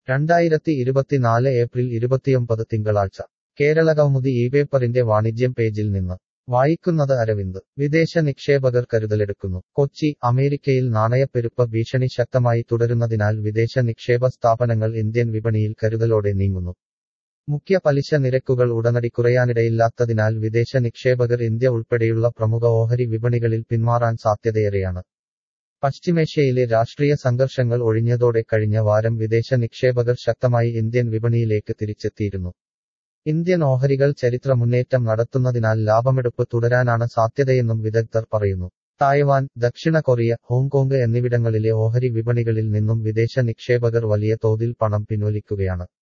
രണ്ടായിരത്തി ഇരുപത്തിനാല് ഏപ്രിൽ ഇരുപത്തിയൊമ്പത് തിങ്കളാഴ്ച കേരളകൗമുദി ഈ പേപ്പറിന്റെ വാണിജ്യം പേജിൽ നിന്ന് വായിക്കുന്നത് അരവിന്ദ് വിദേശ നിക്ഷേപകർ കരുതലെടുക്കുന്നു കൊച്ചി അമേരിക്കയിൽ നാണയപ്പെരുപ്പ ഭീഷണി ശക്തമായി തുടരുന്നതിനാൽ വിദേശ നിക്ഷേപ സ്ഥാപനങ്ങൾ ഇന്ത്യൻ വിപണിയിൽ കരുതലോടെ നീങ്ങുന്നു മുഖ്യ പലിശ നിരക്കുകൾ ഉടനടി കുറയാനിടയില്ലാത്തതിനാൽ വിദേശ നിക്ഷേപകർ ഇന്ത്യ ഉൾപ്പെടെയുള്ള പ്രമുഖ ഓഹരി വിപണികളിൽ പിന്മാറാൻ സാധ്യതയേറെയാണ് പശ്ചിമേഷ്യയിലെ രാഷ്ട്രീയ സംഘർഷങ്ങൾ ഒഴിഞ്ഞതോടെ കഴിഞ്ഞ വാരം വിദേശ നിക്ഷേപകർ ശക്തമായി ഇന്ത്യൻ വിപണിയിലേക്ക് തിരിച്ചെത്തിയിരുന്നു ഇന്ത്യൻ ഓഹരികൾ ചരിത്ര മുന്നേറ്റം നടത്തുന്നതിനാൽ ലാഭമെടുപ്പ് തുടരാനാണ് സാധ്യതയെന്നും വിദഗ്ധർ പറയുന്നു തായ്വാൻ ദക്ഷിണ കൊറിയ ഹോങ്കോങ് എന്നിവിടങ്ങളിലെ ഓഹരി വിപണികളിൽ നിന്നും വിദേശ നിക്ഷേപകർ വലിയ തോതിൽ പണം പിൻവലിക്കുകയാണ്